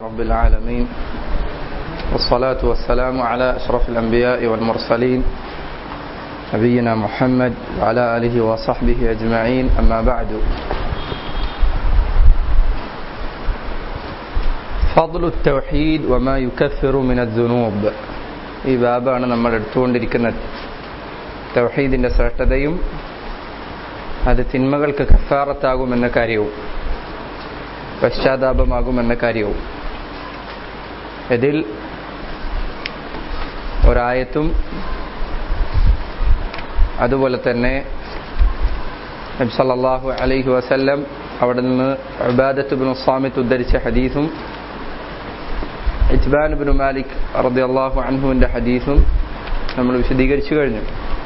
رب العالمين والصلاة والسلام على أشرف الأنبياء والمرسلين نبينا محمد وعلى آله وصحبه أجمعين أما بعد فضل التوحيد وما يكفر من الذنوب ഈ ബാബാണ് നമ്മൾ എടുത്തുകൊണ്ടിരിക്കുന്നത് തൗഹീദിന്റെ ശ്രേഷ്ഠതയും അത് തിന്മകൾക്ക് കഫാറത്താകുമെന്ന കാര്യവും പശ്ചാത്താപമാകുമെന്ന കാര്യവും ഇതിൽ ഒരായത്തും അതുപോലെ തന്നെ നബ്സല്ലാഹു അലൈഹി വസല്ലം അവിടെ നിന്ന് അബാദത്ത് ബിൻ സാമിത്ത് ഉദ്ധരിച്ച ഹദീസും ഇജ്ബാൻ ബിൻ മാലിക് റദിയല്ലാഹു അൻഹുവിൻ്റെ ഹദീസും നമ്മൾ വിശദീകരിച്ചു കഴിഞ്ഞു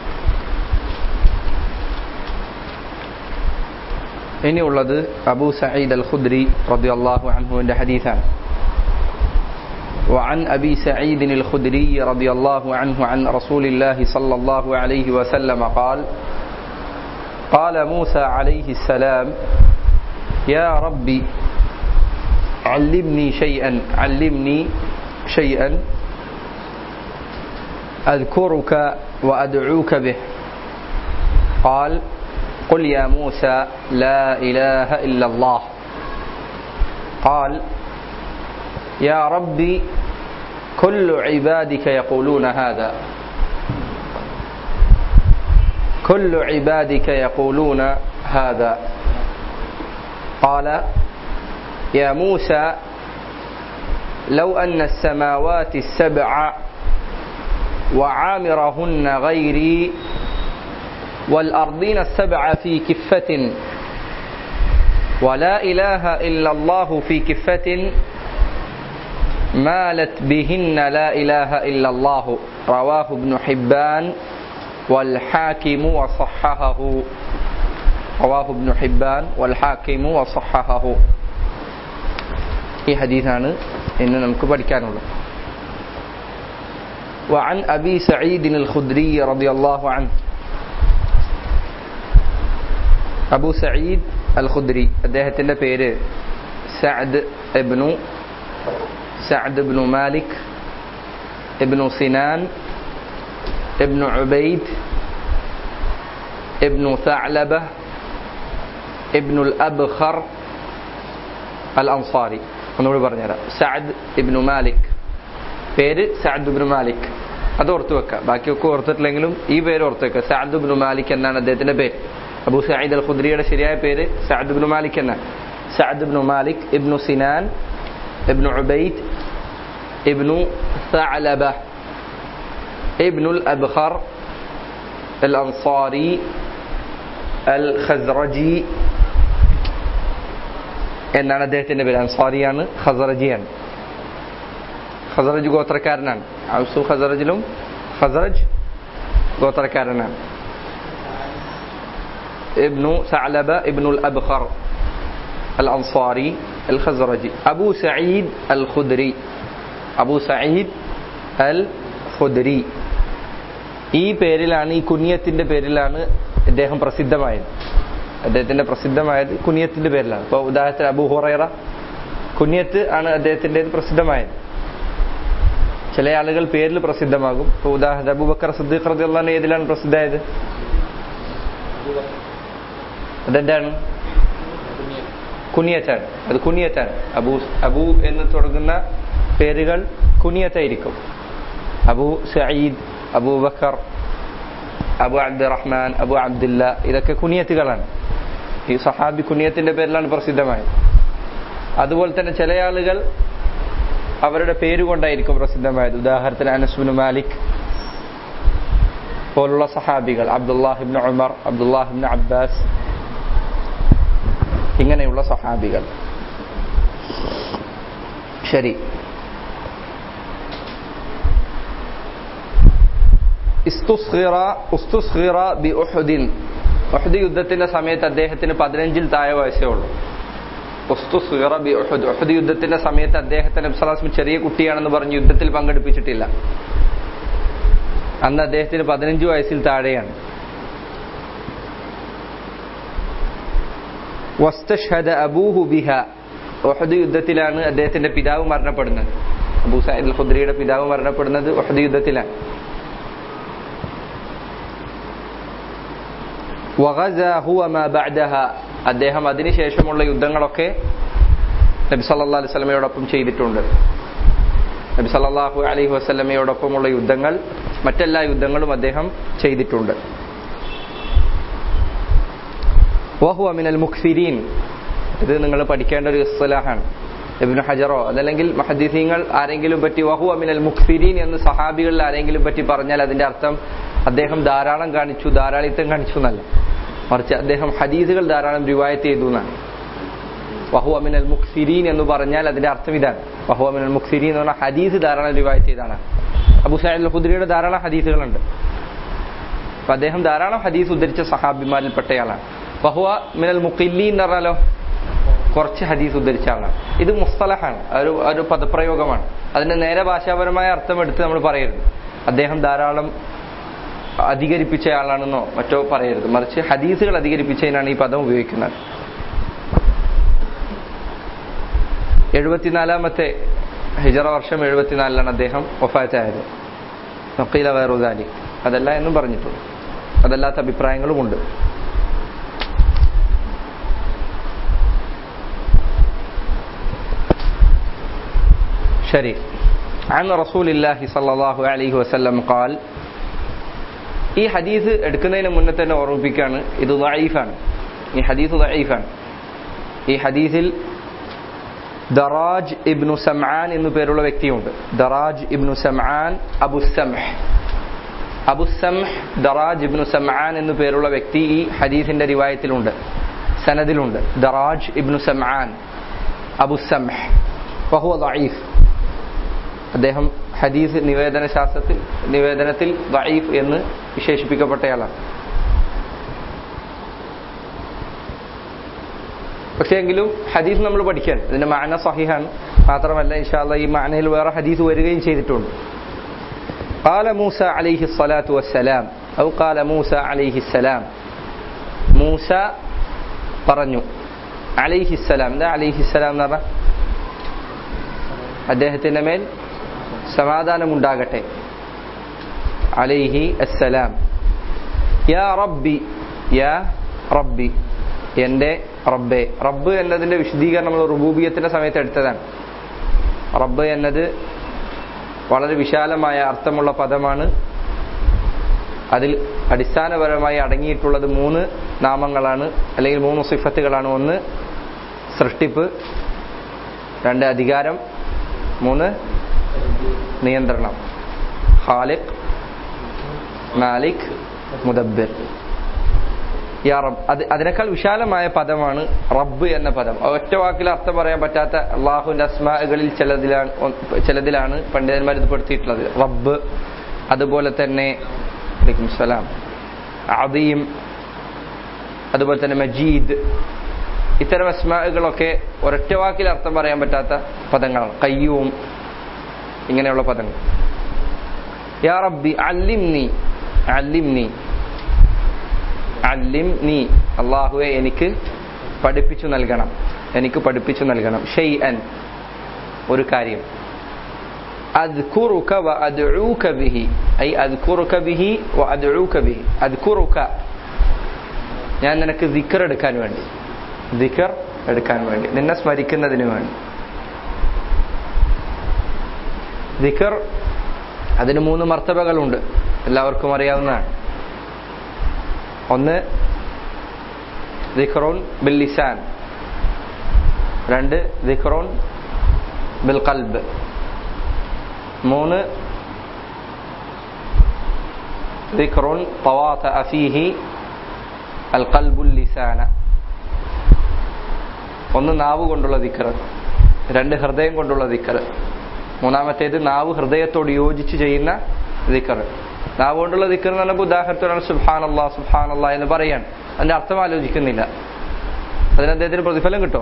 ഇനിയുള്ളത് അബൂ സഈദ് അൽ ഖുദ്രി റദിയല്ലാഹു അൻഹുവിൻ്റെ ഹദീസാണ് وعن أبي سعيد الخدري رضي الله عنه عن رسول الله صلى الله عليه وسلم قال قال موسى عليه السلام يا ربي علمني شيئا علمني شيئا أذكرك وأدعوك به قال قل يا موسى لا إله إلا الله قال يا ربي كل عبادك يقولون هذا كل عبادك يقولون هذا قال يا موسى لو أن السماوات السبع وعامرهن غيري والأرضين السبع في كفة ولا إله إلا الله في كفة مالت بهن لا إله إلا الله رواه ابن حبان والحاكم وصححه رواه ابن حبان والحاكم وصححه ഈ ഹദീസാണ് ഇന്ന് നമുക്ക് പഠിക്കാനുള്ളത് وعن أبي سعيد الخدري رضي الله عنه അബു സഈദ് അൽ ഖുദ്രി അദ്ദേഹത്തിൻ്റെ പേര് Saad ibn Saad ibn Malik ibn Sinan ibn Ubaid ibn Thalaba ibn Abkhar Al Ansari ഒന്നുകൂടി പറഞ്ഞുതരാം സഅദ് ഇബ്നു മാലിക് പേര് സഅദ് ഇബ്നു മാലിക് അത് ഓർത്തു വെക്കുക ബാക്കിയൊക്കെ ഓർത്തിട്ടില്ലെങ്കിലും ഈ പേര് ഓർത്ത് വെക്കുക സഅദ് ഇബ്നു മാലിക് എന്നാണ് അദ്ദേഹത്തിന്റെ പേര് അബൂ സഈദ് അൽ ഖുദ്രിയുടെ ശരിയായ പേര് സഅദ് ഇബ്നു മാലിക് എന്നാണ് Saad ibn Malik ibn Sinan ibn Ubaid ibn Thalaba ibn Abkhar Al Ansari Al Khazraji എന്നാണ് അദ്ദേഹത്തിന്റെ പേര് അൻസാരിയാണ് ഖസറജിയാണ് ഖസറജ് ഗോത്രക്കാരനാണ് ഔസു ഖസറജിലും ഖസറജ് ഗോത്രക്കാരനാണ് ابن ثعلبة ابن الأبخر الأنصاري الخزرجي أبو سعيد الخدري أبو سعيد الخدري ഈ പേരിലാണ് ഈ കുനിയത്തിന്റെ പേരിലാണ് അദ്ദേഹം പ്രസിദ്ധമായത് അദ്ദേഹത്തിന്റെ പ്രസിദ്ധമായത് കുനിയത്തിന്റെ പേരിലാണ് ഇപ്പോൾ ഉദാഹരണത്തിന് അബു ഹുറൈറ കുനിയത്ത് ആണ് അദ്ദേഹത്തിന്റെ പ്രസിദ്ധമായത് ചില ആളുകൾ പേരിൽ പ്രസിദ്ധമാകും ഇപ്പോൾ ഉദാഹരണം അബൂബക്കർ സിദ്ദീഖ് റളിയല്ലാഹു ഏതിലാണ് പ്രസിദ്ധമായത് അതെന്താണ് കുനിയത്താണ് അത് കുനിയത്താണ് അബു അബു എന്ന് തുടങ്ങുന്ന പേരുകൾ കുനിയത്തായിരിക്കും Abu Saeed Abu Bakr Abu Abdurrahman Abu Abdullah ഇതൊക്കെ കുനിയത്തുകളാണ് ഈ സഹാബി കുനിയത്തിന്റെ പേരിലാണ് പ്രസിദ്ധമായത് അതുപോലെ തന്നെ ചില ആളുകൾ അവരുടെ പേര് കൊണ്ടായിരിക്കും പ്രസിദ്ധമായത് ഉദാഹരണത്തിന് അനസ്ബിൻ മാലിക് പോലുള്ള സഹാബികൾ അബ്ദുല്ലാഹിബിൻ ഉമർ അബ്ദുല്ലാഹിബിൻ അബ്ബാസ് ഇങ്ങനെയുള്ള സഹാബികൾ ശരി ഉഹദ് യുദ്ധത്തിന്റെ സമയത്ത് അദ്ദേഹത്തിന് പതിനഞ്ചിൽ താഴെ വയസ്സേ ഉള്ളൂ ഉഹദ് യുദ്ധത്തിന്റെ സമയത്ത് അദ്ദേഹത്തിന് അബ്സലാസ്മി ചെറിയ കുട്ടിയാണെന്ന് പറഞ്ഞ് യുദ്ധത്തിൽ പങ്കെടുപ്പിച്ചിട്ടില്ല അന്ന് അദ്ദേഹത്തിന് പതിനഞ്ച് വയസ്സിൽ താഴെയാണ് واستشهد أبوه بها ഒഹദ് യുദ്ധത്തിലാണ് അദ്ദേഹത്തിന്റെ പിതാവ് മരണപ്പെടുന്നത് അബൂ സയ്യിദ് അൽ ഖുദ്രിയുടെ പിതാവ് മരണപ്പെടുന്നത് ഒഹദ് യുദ്ധത്തിലാണ് വഗസ ഹുവ മാ ബഅദഹ അദ്ദേഹം അതിനുശേഷമുള്ള യുദ്ധങ്ങളൊക്കെ നബി സല്ലല്ലാഹു അലൈഹി വസല്ലമയോടൊപ്പം ചെയ്തിട്ടുണ്ട് നബി സല്ലല്ലാഹു അലൈഹി വസല്ലമയോടൊപ്പമുള്ള യുദ്ധങ്ങൾ മറ്റെല്ലാ യുദ്ധങ്ങളും അദ്ദേഹം ചെയ്തിട്ടുണ്ട് വഹുവ മിനൽ മുഖ്സിരീൻ ഇത് നിങ്ങൾ പഠിക്കേണ്ട ഒരു ഇസ്ലാഹാണ് ഇബ്നു ഹജറോ അതല്ലെങ്കിൽ മഹദീസീങ്ങൾ ആരെങ്കിലും പറ്റി വഹുവ മിനൽ മുഖ്സിരീൻ എന്ന് സഹാബികളിൽ ആരെങ്കിലും പറ്റി പറഞ്ഞാൽ അതിന്റെ അർത്ഥം അദ്ദേഹം ധാരാളം കാണിച്ചു ധാരാളിത്തം കാണിച്ചു എന്നല്ല മറിച്ച് അദ്ദേഹം ഹദീസുകൾ ധാരാളം റിവായത്ത് ചെയ്തു എന്നാണ് വഹുവ മിനൽ മുഖ്സിരീൻ എന്ന് പറഞ്ഞാൽ അതിന്റെ അർത്ഥം ഇതാണ് വഹുവ മിനൽ മുഖ്സിരീൻ എന്ന് പറഞ്ഞാൽ ഹദീസ് ധാരാളം റിവായത്ത് ചെയ്താണ് അബു സൈദ് ഖുദ്രിയുടെ ധാരാളം ഹദീസുകളുണ്ട് അപ്പൊ അദ്ദേഹം ധാരാളം ഹദീസ് ഉദ്ധരിച്ച സഹാബിമാരിൽ പെട്ടയാളാണ് വഹുവ മിനൽ മുഖില്ലി എന്ന് പറഞ്ഞാലോ കുറച്ച് ഹദീസ് ഉദ്ധരിച്ച ആളാണ് ഇത് മുസ്തലഹാണ് ഒരു ഒരു പദപ്രയോഗമാണ് അതിന്റെ നേരെ ഭാഷാപരമായ അർത്ഥം എടുത്ത് നമ്മൾ പറയരുത് അദ്ദേഹം ധാരാളം അധികരിപ്പിച്ച ആളാണെന്നോ മറ്റോ പറയരുത് മറിച്ച് ഹദീസുകൾ അധികരിപ്പിച്ചതിനാണ് ഈ പദം ഉപയോഗിക്കുന്നത് എഴുപത്തിനാലാമത്തെ ഹിജറ വർഷം എഴുപത്തിനാലിലാണ് അദ്ദേഹം ഒഫാറ്റായത് നക്കീല വേറുദാലി അതല്ല എന്നും പറഞ്ഞിട്ടുണ്ട് അതല്ലാത്ത അഭിപ്രായങ്ങളുമുണ്ട് ശരി عن رسول الله صلى الله عليه وسلم قال ഈ ഹദീസ് എടുക്കുന്നതിന് മുന്നേ തന്നെ ഓർമ്മിപ്പിക്കുകയാണ് ഇത് ദഈഫാണ് ഈ ഹദീസ് ദഈഫാണ് ഈ ഹദീസിൽ ദറാജ് ഇബ്നു സംആൻ എന്നു പേരുള്ള വ്യക്തിയുണ്ട് ദറാജ് ഇബ്നു സംആൻ അബുസംഹ് അബുസംഹ് ദറാജ് ഇബ്നു സംആൻ എന്നു പേരുള്ള വ്യക്തി ഈ ഹദീസിന്റെ റിവായത്തിലുണ്ട് സനദിലുണ്ട് ദറാജ് ഇബ്നു സംആൻ അബുസംഹ് വഹുവ ദഈഫ് അദ്ദേഹം ഹദീസ് നിവേദന ശാസ്ത്രത്തിൽ നിവേദനത്തിൽ ദഈഫ് എന്ന് വിശേഷിപ്പിക്കപ്പെട്ടയാളാണ് പക്ഷേ എങ്കിലും ഹദീസ് നമ്മൾ പഠിക്കാൻ ഇതിന്റെ മാന സഹിഹാണ് മാത്രമല്ല ഇൻഷാല്ല ഈ മാനയിൽ വേറെ ഹദീസ് വരികയും ചെയ്തിട്ടുണ്ട് قال موسى عليه الصلاة والسلام أو قال موسى عليه السلام موسى പറഞ്ഞു അലൈഹിസ്സലാം എന്താ അലൈഹിസ്സലാം എന്ന് പറഞ്ഞാൽ അദ്ദേഹത്തിന്റെ മേൽ സമാധാനമുണ്ടാകട്ടെ അലൈഹി അസ്സലാം യാ റബ്ബി യാ റബ്ബി എൻ്റെ റബ്ബെ റബ്ബ് എന്നതിന്റെ വിശദീകരണം നമ്മൾ റുബൂബിയത്തിന്റെ സമയത്ത് എടുത്തതാണ് റബ്ബ് എന്നത് വളരെ വിശാലമായ അർത്ഥമുള്ള പദമാണ് അതിൽ അടിസ്ഥാനപരമായി അടങ്ങിയിട്ടുള്ളത് മൂന്ന് നാമങ്ങളാണ് അല്ലെങ്കിൽ മൂന്ന് സിഫത്തുകളാണ് ഒന്ന് സൃഷ്ടിപ്പ് രണ്ട് അധികാരം മൂന്ന് നിയന്ത്രണം ഖാലിഖ് മാലിക് മുദബ്ബിർ യാ റബ്ബ് അത് അതിനേക്കാൾ വിശാലമായ പദമാണ് റബ്ബ് എന്ന പദം ഒറ്റ വാക്കിൽ അർത്ഥം പറയാൻ പറ്റാത്ത അള്ളാഹുവിന്റെ അസ്മാകളിൽ ചിലതിലാണ് ചിലതിലാണ് പണ്ഡിതന്മാർ ഇത് പെടുത്തിയിട്ടുള്ളത് റബ്ബ് അതുപോലെ തന്നെ വലൈക്കും സലാം അദീം അതുപോലെ തന്നെ മജീദ് ഇത്തരം അസ്മാകളൊക്കെ ഒരൊറ്റ വാക്കിൽ അർത്ഥം പറയാൻ പറ്റാത്ത പദങ്ങളാണ് കയ്യൂം ഇങ്ങനെയുള്ള പദങ്ങൾ യാ റബ്ബി അല്ലിം നീ അല്ലിം നീ അല്ലിം നീ അള്ളാഹുവെ എനിക്ക് പഠിപ്പിച്ചു നൽകണം എനിക്ക് പഠിപ്പിച്ചു നൽകണം ഷെയ് അൻ ഒരു കാര്യം أذكرك وأدعوك به أي أذكرك به وأدعوك به أذكرك ഞാൻ നിനക്ക് ദിക്കർ എടുക്കാൻ വേണ്ടി ദിക്കർ എടുക്കാൻ വേണ്ടി നിന്നെ സ്മരിക്കുന്നതിന് വേണ്ടി ദിക്കർ അതിന് മൂന്ന് മർത്തബകളുണ്ട് എല്ലാവർക്കും അറിയാവുന്നതാണ് ഒന്ന് ദിഖറോൻ ബിൽ ലിസാൻ രണ്ട് ദിഖറോൻ ബിൽ കൽബ് മൂന്ന് ദിഖറോൻ തവാത്ത അഫീഹി അൽ കൽബുൽ ലിസാന ഒന്ന് നാവ് കൊണ്ടുള്ള ദിക്കർ രണ്ട് ഹൃദയം കൊണ്ടുള്ള ദിക്കർ മൂന്നാമത്തേത് നാവ് ഹൃദയത്തോട് യോജിച്ച് ചെയ്യുന്ന ദിക്കർ നാവ് കൊണ്ടുള്ള ദിക്കർ എന്ന് പറഞ്ഞപ്പോൾ ഉദാഹരണത്തിനാണ് സുഹാൻ അള്ളാ സുഹാൻ അള്ളാ എന്ന് പറയാൻ അതിന്റെ അർത്ഥം ആലോചിക്കുന്നില്ല അതിന് അദ്ദേഹത്തിന് പ്രതിഫലം കിട്ടോ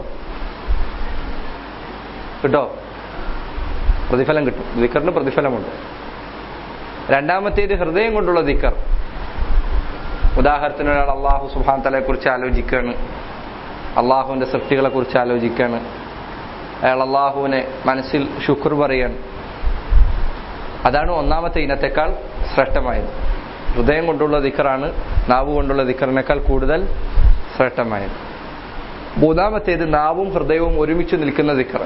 കിട്ടോ പ്രതിഫലം കിട്ടും ദിക്കറിന് പ്രതിഫലമുണ്ട് രണ്ടാമത്തേത് ഹൃദയം കൊണ്ടുള്ള ദിക്കർ ഉദാഹരണത്തിന് ഒരാൾ അള്ളാഹു സുഹാൻ തലയെ കുറിച്ച് ആലോചിക്കുകയാണ് അള്ളാഹുവിന്റെ സൃഷ്ടികളെ കുറിച്ച് ആലോചിക്കുകയാണ് അയാൾ അള്ളാഹുവിനെ മനസ്സിൽ ശുക്ർ പറയാണ് അതാണ് ഒന്നാമത്തെ ഇനത്തെക്കാൾ ശ്രേഷ്ഠമായത് ഹൃദയം കൊണ്ടുള്ള ദിക്കറാണ് നാവ് കൊണ്ടുള്ള ദിക്കറിനേക്കാൾ കൂടുതൽ ശ്രേഷ്ഠമായത് മൂന്നാമത്തേത് നാവും ഹൃദയവും ഒരുമിച്ച് നിൽക്കുന്ന ദിക്കർ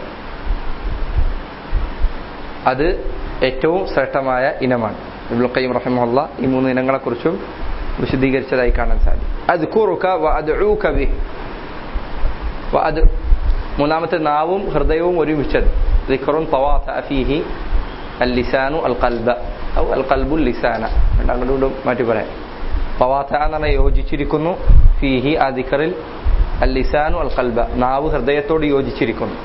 അത് ഏറ്റവും ശ്രേഷ്ഠമായ ഇനമാണ് ഇബ്നുൽ ഖയ്യിം റഹിമഹുള്ള ഈ മൂന്ന് ഇനങ്ങളെക്കുറിച്ചും വിശദീകരിച്ചതായി കാണാൻ സാധിക്കും അദ്കുറുക വഅദ്ഉക ബിഹ് വഅദ് മൂന്നാമത്തെ നാവും ഹൃദയവും ഒരുമിച്ചത് ദിക്റുൻ തവാത ഫീഹി അൽ ലിസാനു അൽ ഖൽബ ഔ അൽ ഖൽബു ലിസാന അങ്ങോട്ടും മാറ്റി പറയാം തവാത എന്ന് പറഞ്ഞാൽ യോജിച്ചിരിക്കുന്നു ഫീഹി ആ ദിക്റിൽ അൽ ലിസാനു അൽ ഖൽബ നാവ് ഹൃദയത്തോട് യോജിച്ചിരിക്കുന്നു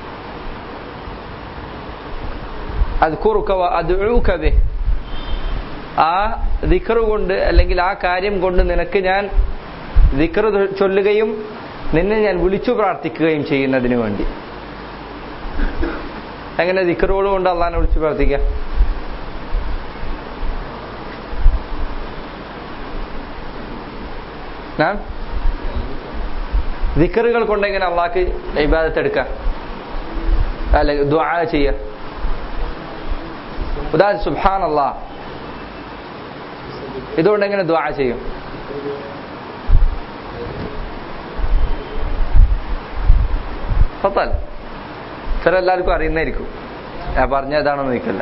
അദ്കുറുക വഅദ്ഉക ബിഹ് ആ ദിക്റ് കൊണ്ട് അല്ലെങ്കിൽ ആ കാര്യം കൊണ്ട് നിനക്ക് ഞാൻ ദിക്റ് ചൊല്ലുകയും നിന്നെ ഞാൻ വിളിച്ചു പ്രാർത്ഥിക്കുകയും ചെയ്യുന്നതിന് വേണ്ടി എങ്ങനെ ദിക്റുകൾ കൊണ്ട് അള്ളഹാനെ വിളിച്ചു പ്രാർത്ഥിക്കാം ഞാൻ ദിക്കറുകൾ കൊണ്ട് എങ്ങനെ അള്ളാഹ്ക്ക് ഇബാദത്ത് എടുക്കാം അല്ലെ ദ്വാ ചെയ്യ ഉദാഹരണം സുബാൻ അള്ളാഹ് ഇതുകൊണ്ട് എങ്ങനെ ദ്വാ ചെയ്യും ഫത്തൽ ചില എല്ലാവർക്കും അറിയുന്നതായിരിക്കും ഞാൻ പറഞ്ഞ ഏതാണെന്ന് നിൽക്കില്ല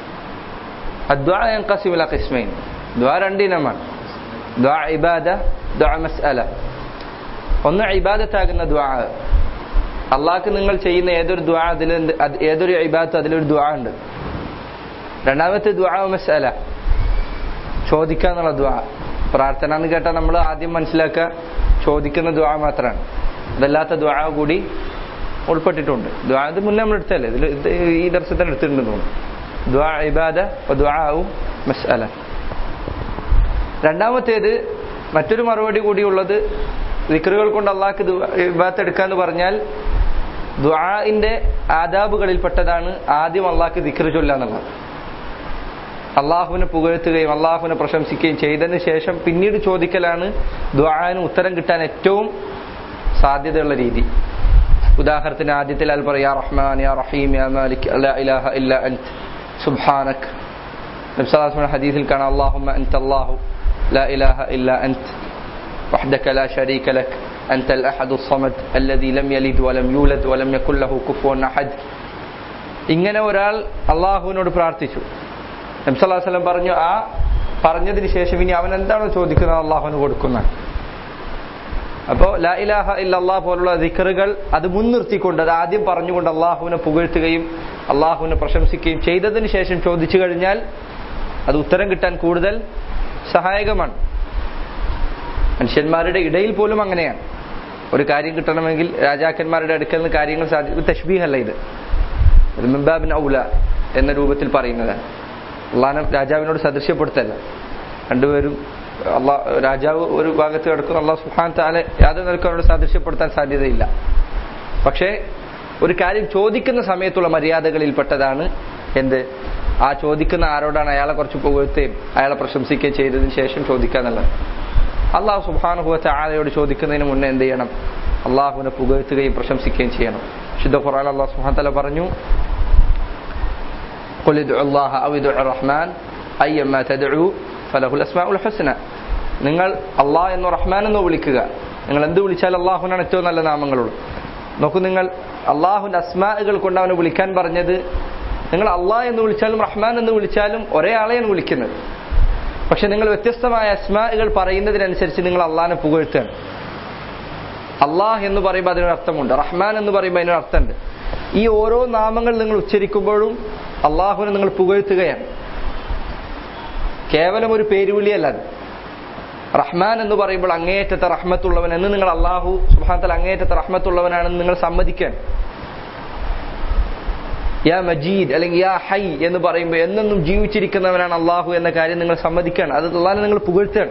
അദ്വാ യൻഖസിമുല ഖിസ്മൈൻ ദ്വാ രണ്ടിനമാണ് ദ്വാ ഇബാദ ദ്വാ മസ്അല ഒന്ന് ഇബാദത്താകുന്ന ദ്വാ അള്ളാഹ്ക്ക് നിങ്ങൾ ചെയ്യുന്ന ഏതൊരു ദ്വാ അതിലുണ്ട് അത് ഏതൊരു ഇബാദത്ത് അതിലൊരു ദ്വാ ഉണ്ട് രണ്ടാമത്തെ ദ്വാ മസ്അല ചോദിക്കുക എന്നുള്ള ദ്വാ പ്രാർത്ഥന എന്ന് കേട്ടാൽ നമ്മൾ ആദ്യം മനസ്സിലാക്കുക ചോദിക്കുന്ന ദ്വാ മാത്രമാണ് അതല്ലാത്ത ദ്വാ കൂടി ഉൾപ്പെട്ടിട്ടുണ്ട് ദ്വാ ഇത് മുന്നേ നമ്മൾ എടുത്തല്ലേ ഇതിൽ ഇത് ഈ ദർശനത്തിൽ എടുത്തിട്ടുണ്ടെന്ന് തോന്നുന്നു ദ്വാ ഇബാദ ദ്വാവും മസ്അല രണ്ടാമത്തേത് മറ്റൊരു മറുപടി കൂടിയുള്ളത് വിക്രുകൾ കൊണ്ട് അള്ളാഹ്ക്ക് ഇബാത്ത് എടുക്കാന്ന് പറഞ്ഞാൽ ദ്വാഇന്റെ ആദാബുകളിൽപ്പെട്ടതാണ് ആദ്യം അള്ളാഹ്ക്ക് ദിക്ർ ചൊല്ലുക എന്നുള്ളത് അള്ളാഹുവിനെ പുകഴ്ത്തുകയും അള്ളാഹുവിനെ പ്രശംസിക്കുകയും ചെയ്തതിന് ശേഷം പിന്നീട് ചോദിക്കലാണ് ദ്വാന് ഉത്തരം കിട്ടാൻ ഏറ്റവും സാധ്യതയുള്ള രീതി ഉദാഹരണത്തിന് ആദ്യത്തിൽ അൽ പറയാ റഹ്മാൻ യാ റഹീം യാ മാലിക് ലാ ഇലാഹ ഇല്ല അൻത് സുബ്ഹാനക് നബ്സലാസ്മയുടെ ഹദീസിൽ കാണാം അള്ളാഹുമ്മ അൻത അല്ലാഹു لا إله إلا أنت وحدك لا شريك لك أنت الأحد الصمد الذي لم يلد ولم يولد ولم يكن له كفوا أحد ഇങ്ങനെ ഒരാൾ അള്ളാഹുവിനോട് പ്രാർത്ഥിച്ചു നബ്സല്ലാസ്ലം പറഞ്ഞു ആ പറഞ്ഞതിന് ശേഷം ഇനി അവൻ എന്താണോ ചോദിക്കുന്നത് അള്ളാഹുവിന് കൊടുക്കുന്നത് അപ്പോൾ ലാ ഇലാഹ ഇല്ലല്ലാ പോലുള്ള ദിക്കറുകൾ അത് മുൻനിർത്തിക്കൊണ്ട് അത് ആദ്യം പറഞ്ഞുകൊണ്ട് അള്ളാഹുവിനെ പുകഴ്ത്തുകയും അള്ളാഹുവിനെ പ്രശംസിക്കുകയും ചെയ്തതിന് ശേഷം ചോദിച്ചു കഴിഞ്ഞാൽ അത് ഉത്തരം കിട്ടാൻ കൂടുതൽ സഹായകമാണ് മനുഷ്യന്മാരുടെ ഇടയിൽ പോലും അങ്ങനെയാണ് ഒരു കാര്യം കിട്ടണമെങ്കിൽ രാജാക്കന്മാരുടെ അടുക്കൽ നിന്ന് കാര്യങ്ങൾ സാധിക്കും തഷ്ബീഹല്ല ഇത് ഇത് മിംബാബിൻ ഔല എന്ന രൂപത്തിൽ പറയുന്നത് അള്ളാഹ് രാജാവിനോട് സദൃശ്യപ്പെടുത്തല്ല രണ്ടുപേരും അള്ളാഹ് രാജാവ് ഒരു ഭാഗത്ത് കിടക്കുന്നു അള്ളാഹ് സുഹാൻ താലെ യാതൊരു നിലക്കും അവരോട് സദൃശ്യപ്പെടുത്താൻ സാധ്യതയില്ല പക്ഷേ ഒരു കാര്യം ചോദിക്കുന്ന സമയത്തുള്ള മര്യാദകളിൽപ്പെട്ടതാണ് എന്ത് ആ ചോദിക്കുന്ന ആരോടാണ് അയാളെ കുറച്ച് പുകഴ്ത്തുകയും അയാളെ പ്രശംസിക്കുകയും ചെയ്തതിന് ശേഷം ചോദിക്കുക എന്നുള്ളത് അള്ളാഹു സുബാനുഭവത്തെ ആലയോട് ചോദിക്കുന്നതിന് മുന്നേ എന്ത് ചെയ്യണം അള്ളാഹുവിനെ പുകഴ്ത്തുകയും പ്രശംസിക്കുകയും ചെയ്യണം ശുദ്ധ ഖുറാൻ അള്ളാഹു സുബാൻ തല പറഞ്ഞു قل ادعوا الله او ادعوا الرحمن ايما تدعوا فله الاسماء الحسنى നിങ്ങൾ അള്ളാഹ് എന്നോ റഹ്മാൻ എന്നോ വിളിക്കുക നിങ്ങൾ എന്ത് വിളിച്ചാൽ അള്ളാഹുവിനാണ് ഏറ്റവും നല്ല നാമങ്ങളുള്ളത് നോക്കൂ നിങ്ങൾ അള്ളാഹുവിന്റെ അസ്മാകൾ കൊണ്ട് അവനെ വിളിക്കാൻ പറഞ്ഞത് നിങ്ങൾ അള്ളാഹ് എന്ന് വിളിച്ചാലും റഹ്മാൻ എന്ന് വിളിച്ചാലും ഒരേ ആളെയാണ് വിളിക്കുന്നത് പക്ഷെ നിങ്ങൾ വ്യത്യസ്തമായ അസ്മാകൾ പറയുന്നതിനനുസരിച്ച് നിങ്ങൾ അള്ളാഹിനെ പുകഴ്ത്തുകയാണ് അള്ളാഹ് എന്ന് പറയുമ്പോൾ അതിനൊരു അർത്ഥമുണ്ട് റഹ്മാൻ എന്ന് പറയുമ്പോൾ അതിനൊരു അർത്ഥമുണ്ട് ഈ ഓരോ നാമങ്ങൾ നിങ്ങൾ ഉച്ചരിക്കുമ്പോഴും അള്ളാഹുവിനെ നിങ്ങൾ പുകഴ്ത്തുകയാണ് കേവലം ഒരു പേരുവിളിയല്ല അത് റഹ്മാൻ എന്ന് പറയുമ്പോൾ അങ്ങേയറ്റത്തെ റഹ്മത്തുള്ളവൻ എന്ന് നിങ്ങൾ അള്ളാഹു സുഹാത്തൽ അങ്ങേയറ്റത്തെ റഹ്മത്തുള്ളവനാണെന്ന് നിങ്ങൾ സമ്മതിക്കാൻ യാ മജീദ് അല്ലെങ്കിൽ യാ ഹൈ എന്ന് പറയുമ്പോൾ എന്നെന്നും ജീവിച്ചിരിക്കുന്നവനാണ് അള്ളാഹു എന്ന കാര്യം നിങ്ങൾ സമ്മതിക്കുകയാണ് അത് അള്ളാഹിനെ നിങ്ങൾ പുകഴ്ത്തുകയാണ്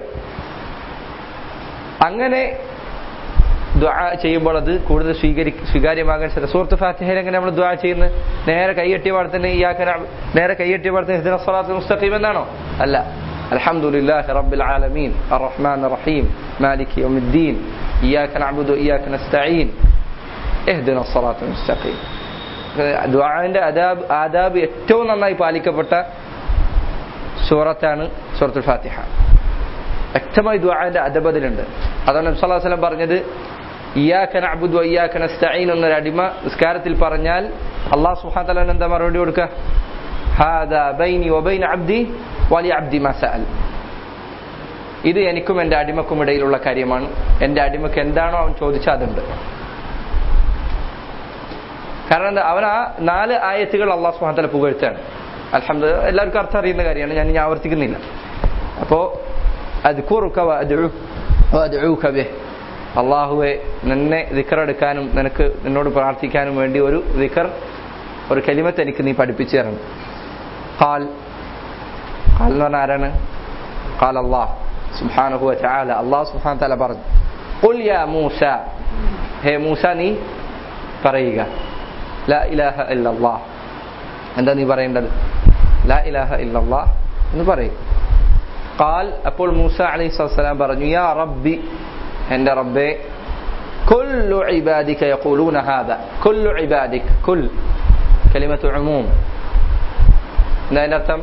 അങ്ങനെ ദ്വാ ചെയ്യുമ്പോൾ അത് കൂടുതൽ സ്വീകരി സ്വീകാര്യമാകാൻ സാധിക്കും സൂറത്ത് ഫാത്തിഹയിൽ എങ്ങനെ നമ്മൾ ദ്വാ ചെയ്യുന്നത് നേരെ കൈയെട്ടിയ പാടത്തിന് ഇയാക്കന നേരെ കൈയെട്ടിയ പാടത്തിന് ഹിദിന സ്വലാത്ത് മുസ്തഖീം എന്നാണോ അല്ല الحمد لله رب العالمين الرحمن الرحيم مالك يوم الدين إياك نعبد وإياك نستعين اهدنا الصراط المستقيم ദ്വാന്റെ അദാബ് ആദാബ് ഏറ്റവും നന്നായി പാലിക്കപ്പെട്ട സൂറത്താണ് സൂറത്തുൽ ഫാത്തിഹ വ്യക്തമായി ദ്വാന്റെ അദബ് അതിലുണ്ട് അതാണ് നബി സല്ലല്ലാഹു അലൈഹി വസല്ലം പറഞ്ഞത് ഇയ്യാക നഅബുദു വഇയ്യാക നസ്തഈൻ എന്നൊരു അടിമ നിസ്കാരത്തിൽ പറഞ്ഞാൽ അല്ലാഹു സുബ്ഹാനഹു വതആല എന്താ മറുപടി കൊടുക്കുക ഹാദാ ബൈനി വബൈന അബ്ദി വലി അബ്ദി മാ സഅൽ ഇത് എനിക്കും എൻ്റെ അടിമക്കും ഇടയിലുള്ള കാര്യമാണ് എൻ്റെ അടിമക്ക് എന്താണോ അവൻ ചോദിച്ചാൽ അതുണ്ട് കാരണം എന്താ അവൻ ആ നാല് ആയത്തുകൾ അള്ളാഹു സുഹാത്തല പുകഴ്ത്താണ് അലഹമ്മദ് എല്ലാവർക്കും അർത്ഥം അറിയുന്ന കാര്യമാണ് ഞാൻ ഇനി ആവർത്തിക്കുന്നില്ല അപ്പോ അത് അള്ളാഹുവെ നിന്നെ ദിക്കറെടുക്കാനും നിനക്ക് നിന്നോട് പ്രാർത്ഥിക്കാനും വേണ്ടി ഒരു ദിക്കർ ഒരു കലിമത്ത് എനിക്ക് നീ പഠിപ്പിച്ചു തരണം ഖാൽ ഖാൽ എന്ന് പറഞ്ഞാൽ ആരാണ് ഖാൽ അള്ളാഹ് സുബ്ഹാനഹു വതആല അള്ളാഹു സുബ്ഹാനഹു വതആല പറഞ്ഞു ഖുൽ യാ മൂസ ഹേ മൂസ നീ പറയുക ലാ ഇലാഹ ഇല്ലല്ലാഹ് എന്താ നീ പറയേണ്ടത് ലാ ഇലാഹ ഇല്ലല്ലാഹ് എന്ന് പറയും ഖാൽ അപ്പോൾ മൂസ അലൈഹി സ്വലാം പറഞ്ഞു യാ റബ്ബി എൻ്റെ റബ്ബേ കുല്ലു ഇബാദിക യഖൂലൂന ഹാദ കുല്ലു ഇബാദിക് കുൽ കലിമത്തു ഉമൂം എന്താ അതിൻ്റെ അർത്ഥം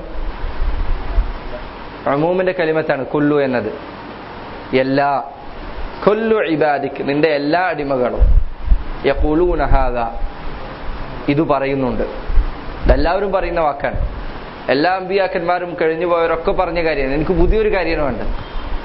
അമൂമിന്റെ കലിമത്താണ് കുല്ലു എന്നത് എല്ലാ കൊല്ലു ഇബാദിക് നിന്റെ എല്ലാ അടിമകളും യഖൂലൂന ഹാദ ഇത് പറയുന്നുണ്ട് ഇതെല്ലാവരും പറയുന്ന വാക്കാണ് എല്ലാ അമ്പിയാക്കന്മാരും കഴിഞ്ഞു പോയവരൊക്കെ പറഞ്ഞ കാര്യമാണ് എനിക്ക് പുതിയൊരു കാര്യമാണ് വേണ്ടത്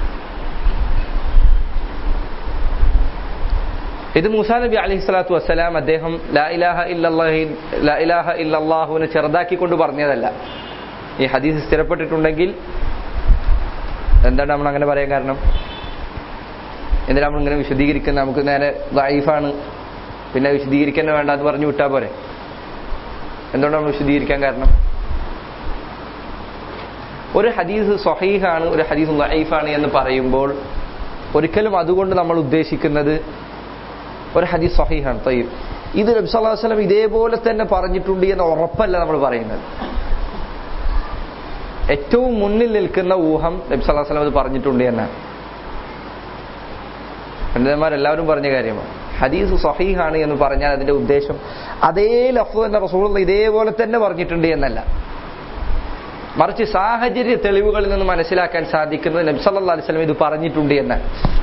ഇത് മൂസാ നബി അലൈഹി സ്വലാത്തു വസ്സലാം അദ്ദേഹം ലാ ഇലാഹ ഇല്ലല്ലാഹി ലാ ഇലാഹ ഇല്ലല്ലാഹുവിനെ ചെറുതാക്കിക്കൊണ്ട് പറഞ്ഞതല്ല ഈ ഹദീസ് സ്ഥിരപ്പെട്ടിട്ടുണ്ടെങ്കിൽ എന്താണ് നമ്മൾ അങ്ങനെ പറയാൻ കാരണം എന്തിനാ നമ്മൾ ഇങ്ങനെ വിശദീകരിക്കുന്നത് നമുക്ക് നേരെ ലൈഫാണ് പിന്നെ വിശദീകരിക്കാൻ വേണ്ട എന്ന് പറഞ്ഞു വിട്ടാ പോരെ എന്തുകൊണ്ടാണ് നമ്മൾ വിശദീകരിക്കാൻ കാരണം ഒരു ഹദീസ് സൊഹീഹാണ് ഒരു ഹദീസ് ലൈഫാണ് എന്ന് പറയുമ്പോൾ ഒരിക്കലും അതുകൊണ്ട് നമ്മൾ ഉദ്ദേശിക്കുന്നത് ഒരു ഹദീസ് സൊഹീഹാണ് തയ്യും ഇത് നബി സല്ലല്ലാഹു അലൈഹി വസല്ലം ഇതേപോലെ തന്നെ പറഞ്ഞിട്ടുണ്ട് എന്ന് ഉറപ്പല്ല നമ്മൾ പറയുന്നത് ഏറ്റവും മുന്നിൽ നിൽക്കുന്ന ഊഹം നബി സല്ലല്ലാഹു അലൈഹി വസല്ലം അത് പറഞ്ഞിട്ടുണ്ട് എന്നാണ് പണ്ഡിതന്മാരെല്ലാവരും പറഞ്ഞ കാര്യമാണ് ഹദീസ് സഹീഹാണ് എന്ന് പറഞ്ഞാൽ അതിന്റെ ഉദ്ദേശം അതേ ലഫ് എന്ന റസൂൾ ഇതേപോലെ തന്നെ പറഞ്ഞിട്ടുണ്ട് എന്നല്ല മറിച്ച് സാഹചര്യ തെളിവുകളിൽ നിന്ന് മനസ്സിലാക്കാൻ സാധിക്കുന്നത് നബി സല്ലല്ലാഹു അലൈഹി വസല്ലം ഇത് പറഞ്ഞിട്ടുണ്ട് എന്നാണ്